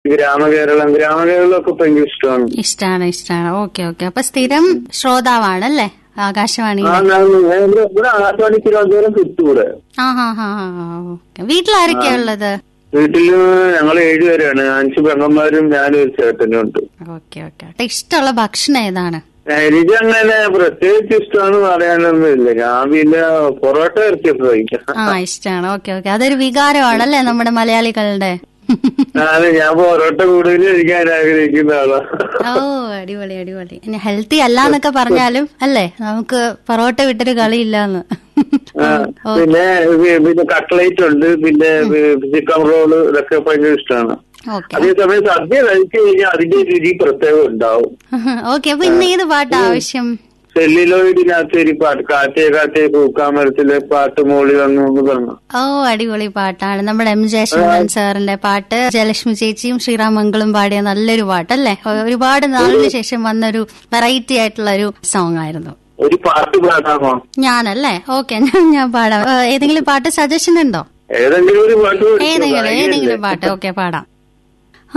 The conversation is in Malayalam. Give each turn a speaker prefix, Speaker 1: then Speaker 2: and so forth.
Speaker 1: ഗ്രാമകേരളം ഗ്രാമകേരളം ഒക്കെ ഭയങ്കര ഇഷ്ടമാണ്
Speaker 2: ഇഷ്ടാണ് ഇഷ്ടാണ് ഓക്കെ ഓക്കെ അപ്പൊ സ്ഥിരം ശ്രോതാവാണല്ലേ ആകാശവാണി
Speaker 1: ആ ഞാൻ ഞാൻ ഇവിടെ ഇവിടെ ആകാശവാണി തിരുവനന്തപുരം കിട്ടൂടെ
Speaker 2: ആ ഹാ ഹാ ഹാ ഓക്കെ വീട്ടിലാരൊക്കെയാ ഉള്ളത്
Speaker 1: വീട്ടില് ഞങ്ങൾ ഏഴുപേരാണ് അഞ്ച് പെങ്ങന്മാരും ഞാനും ഒരു ചേട്ടനും ഉണ്ട്
Speaker 2: ഓക്കെ ഓക്കെ ഇഷ്ടമുള്ള ഭക്ഷണം ഏതാണ്
Speaker 1: എനിക്ക് അങ്ങനെ പ്രത്യേകിച്ച് ഇഷ്ടമാണ് പറയാനൊന്നുമില്ല ഞാൻ പിന്നെ പൊറോട്ട ഇറച്ചിയൊക്കെ കഴിക്കാം
Speaker 2: ആ ഇഷ്ടാണ് ഓക്കെ ഓക്കെ അതൊരു വികാരമാണല്ലേ നമ്മുടെ മലയാളികളുടെ
Speaker 1: ആണ് ഞാൻ പൊറോട്ട കൂടുതൽ കഴിക്കാൻ ആഗ്രഹിക്കുന്ന ആളാ
Speaker 2: ഓ അടിപൊളി അടിപൊളി ഇനി ഹെൽത്തി അല്ല എന്നൊക്കെ പറഞ്ഞാലും അല്ലേ നമുക്ക് പൊറോട്ട വിട്ടൊരു കളിയില്ലാന്ന്
Speaker 1: ആ, പിന്നെ ഇത് പിന്നെ കട്ട്ലൈറ്റ് ഉണ്ട് പിന്നെ ചിക്കൻ റോള് ഇതൊക്കെ ഭയങ്കര ഇഷ്ടമാണ്
Speaker 2: ഓക്കെ
Speaker 1: അതേസമയം സദ്യ കഴിച്ചു കഴിഞ്ഞാൽ അതിന്റെ രുചി പ്രത്യേകം ഉണ്ടാവും
Speaker 2: ഓക്കെ അപ്പൊ ഇന്ന് ഏത് പാട്ടാ ആവശ്യം
Speaker 1: സെല്ലിലോയിഡിനകത്ത് ഒരു പാട്ട് കാറ്റേ കാറ്റേ പൂക്കാമരത്തിലെ പാട്ട് മോളി വന്നു എന്ന് പറഞ്ഞു
Speaker 2: ഓ അടിപൊളി പാട്ടാണ് നമ്മുടെ എം ജയശങ്കരൻ സാറിന്റെ പാട്ട് ജയലക്ഷ്മി ചേച്ചിയും ശ്രീറാമംഗളും പാടിയ നല്ലൊരു പാട്ടല്ലേ ഒരുപാട് നാളിന് ശേഷം വന്നൊരു വെറൈറ്റി ആയിട്ടുള്ള ഒരു സോങ് ആയിരുന്നു
Speaker 1: ഒരു പാട്ട് പാടാമോ
Speaker 2: ഞാനല്ലേ ഓക്കെ ഞാൻ ഞാൻ പാടാം ഏ, ഏതെങ്കിലും പാട്ട് സജഷൻ ഉണ്ടോ
Speaker 1: ഏതെങ്കിലും ഒരു പാട്ട് പഠിച്ചോ,
Speaker 2: ഏതെങ്കിലും
Speaker 1: ഭാഗ്യമല്ലേ?
Speaker 2: ഏതെങ്കിലും പാട്ട് ഓക്കെ പാടാം